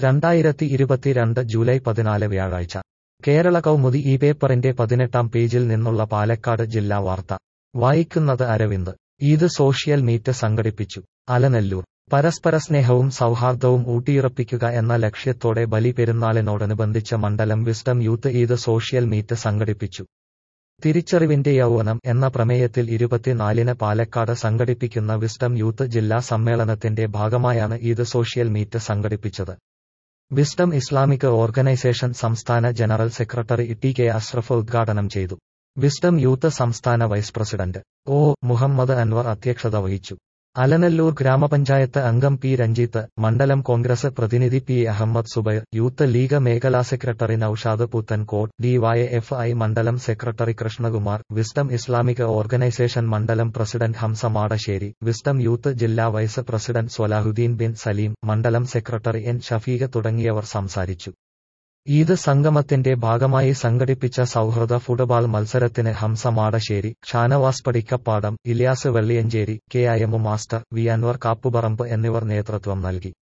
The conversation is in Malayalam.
രണ്ടായിരത്തി ഇരുപത്തിരണ്ട് ജൂലൈ പതിനാല് വ്യാഴാഴ്ച കേരള കൗമുദി ഈ പേപ്പറിന്റെ പതിനെട്ടാം പേജിൽ നിന്നുള്ള പാലക്കാട് ജില്ലാ വാർത്ത വായിക്കുന്നത് അരവിന്ദ് ഈദ് സോഷ്യൽ മീറ്റ് സംഘടിപ്പിച്ചു അലനല്ലൂർ പരസ്പര സ്നേഹവും സൗഹാർദ്ദവും ഊട്ടിയുറപ്പിക്കുക എന്ന ലക്ഷ്യത്തോടെ ബലി പെരുന്നാളിനോടനുബന്ധിച്ച് മണ്ഡലം Wisdom Youth Eid social meet സംഘടിപ്പിച്ചു തിരിച്ചറിവിന്റെ യൗവനം എന്ന പ്രമേയത്തിൽ ഇരുപത്തിനാലിന് പാലക്കാട് സംഘടിപ്പിക്കുന്ന വിസ്ഡം യൂത്ത് ജില്ലാ സമ്മേളനത്തിന്റെ ഭാഗമായാണ് ഈദ് സോഷ്യൽ മീറ്റ് സംഘടിപ്പിച്ചത് വിസ്ഡം ഇസ്ലാമിക് ഓർഗനൈസേഷൻ സംസ്ഥാന general secretary T K Ashraf ഉദ്ഘാടനം ചെയ്തു വിസ്ഡം യൂത്ത് സംസ്ഥാന vice president O Muhammad Anwar അധ്യക്ഷത വഹിച്ചു അലനല്ലൂർ ഗ്രാമപഞ്ചായത്ത് അംഗം പി രഞ്ജിത്ത് മണ്ഡലം കോൺഗ്രസ് പ്രതിനിധി P Ahammad Subair Youth League മേഖലാ secretary Noushad Puthankottu DYFI മണ്ഡലം secretary Krishnakumar Wisdom Islamic Organisation മണ്ഡലം president Hamsa Madassery Wisdom Youth ജില്ലാ വൈസ് പ്രസിഡന്റ് സ്വലാഹുദ്ദീൻ ബിൻ സലീം മണ്ഡലം സെക്രട്ടറി എൻ ഷഫീഖ് തുടങ്ങിയവർ സംസാരിച്ചു ഈദ് സംഗമത്തിന്റെ ഭാഗമായി സംഘടിപ്പിച്ച സൗഹൃദ ഫുട്ബോൾ മത്സരത്തിന് Hamsa Madassery Shanavas Padikkappadam Iliyas Velliyanchery K Ayamu master V Anwar Kappuparamba എന്നിവർ നേതൃത്വം നൽകി